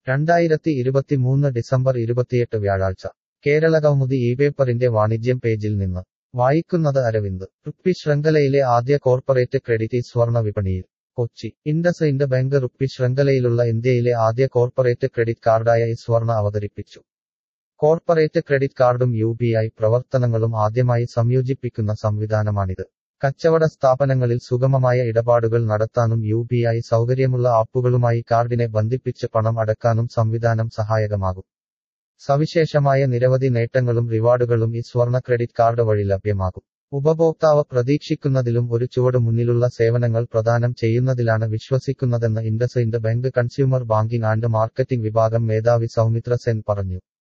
രണ്ടായിരത്തി ഇരുപത്തിമൂന്ന് ഡിസംബർ ഇരുപത്തിയെട്ട് വ്യാഴാഴ്ച കേരളകൗമുദി ഈ പേപ്പറിന്റെ വാണിജ്യം പേജിൽ നിന്ന് വായിക്കുന്നത് അരവിന്ദ് റുപ്പി ശൃംഖലയിലെ ആദ്യ കോർപ്പറേറ്റ് ക്രെഡിറ്റ് സ്വർണ വിപണിയിൽ Kochi IndusInd bank RuPay ശൃംഖലയിലുള്ള ഇന്ത്യയിലെ ആദ്യ കോർപ്പറേറ്റ് ക്രെഡിറ്റ് കാർഡായ ഈ സ്വർണ അവതരിപ്പിച്ചു കോർപ്പറേറ്റ് ക്രെഡിറ്റ് കാർഡും യു പി ഐ പ്രവർത്തനങ്ങളും ആദ്യമായി സംയോജിപ്പിക്കുന്ന സംവിധാനമാണിത് കച്ചവട സ്ഥാപനങ്ങളിൽ സുഗമമായ ഇടപാടുകൾ നടത്താനും യു പി ഐ സൗകര്യമുള്ള ആപ്പുകളുമായി കാർഡിനെ ബന്ധിപ്പിച്ച് പണം അടക്കാനും സംവിധാനം സഹായകമാകും സവിശേഷമായ നിരവധി നേട്ടങ്ങളും റിവാർഡുകളും ഈ സ്വർണ ക്രെഡിറ്റ് കാർഡ് വഴി ലഭ്യമാകും ഉപഭോക്താവ് പ്രതീക്ഷിക്കുന്നതിലും ഒരു ചുവട് മുന്നിലുള്ള സേവനങ്ങൾ പ്രദാനം ചെയ്യുന്നതിലാണ് വിശ്വസിക്കുന്നതെന്ന് IndusInd bank consumer banking and marketing വിഭാഗം മേധാവി സൗമിത്ര സെൻ പറഞ്ഞു